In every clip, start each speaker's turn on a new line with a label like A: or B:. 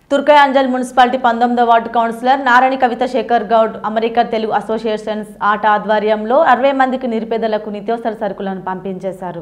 A: Turkayamjal municipality పంతొమ్మిదో ward councillor Narayana Kavitha Shekar Goud America Telugu associations ATA ఆధ్వర్యంలో అరవై మందికి నిరుపేదలకు నిత్యావసర సరుకులను పంపించేశారు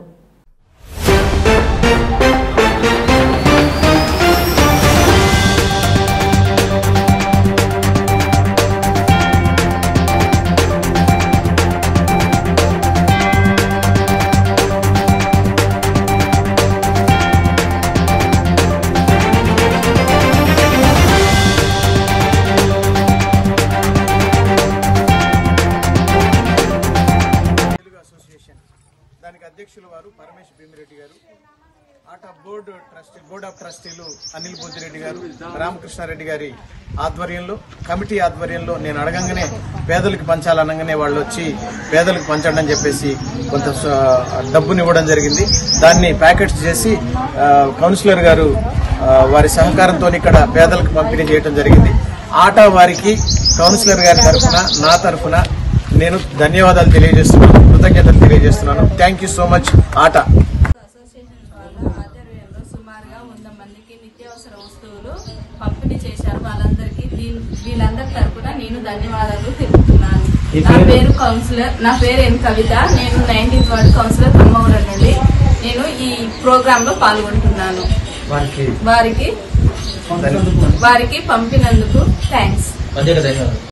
B: తెలుగు అసోసియేషన్ దానికి అధ్యక్షులు వారు పరమేశ్ భీమిరెడ్డి గారు ATA board trustee board of ట్రస్టీలు అనిల్ బుద్ధిరెడ్డి గారు రామకృష్ణారెడ్డి గారి ఆధ్వర్యంలో కమిటీ ఆధ్వర్యంలో నేను అడగంగానే పేదలకు పంచాలనగానే వాళ్ళు వచ్చి పేదలకు పంచండి అని చెప్పేసి కొంత స- డబ్బుని ఇవ్వడం జరిగింది దాన్ని ప్యాకెట్స్ చేసి ఆ, కౌన్సిలర్ గారు ఆ, వారి సహకారంతో ఇక్కడ పేదలకు పంపిణీ చేయడం జరిగింది ఆట వారికి కౌన్సిలర్ గారి తరఫున నా తరఫున నేను ధన్యవాదాలు తెలియజేస్తున్నాను కృతజ్ఞతలు తెలియజేస్తున్నాను thank you so much ATA
C: association వాళ్ళ ఆధ్వర్యంలో సుమారుగా వంద మందికి నిత్యావసర వస్తువులు పంపిణీ చేశారు వాళ్ళందరికీ దీని వీళ్ళందరి తరపున నేను ధన్యవాదాలు తెలుపుతున్నాను నా పేరు కౌన్సిలర్ నా పేరు ఎన్ కవిత నేను నైన్టీన్త్ వార్డు కౌన్సిలర్ ఖమ్మవరం నుండి నేను ఈ ప్రోగ్రామ్ లో పాల్గొంటున్నాను
B: వారికి
C: వారికి వారికి పంపినందుకు థ్యాంక్స్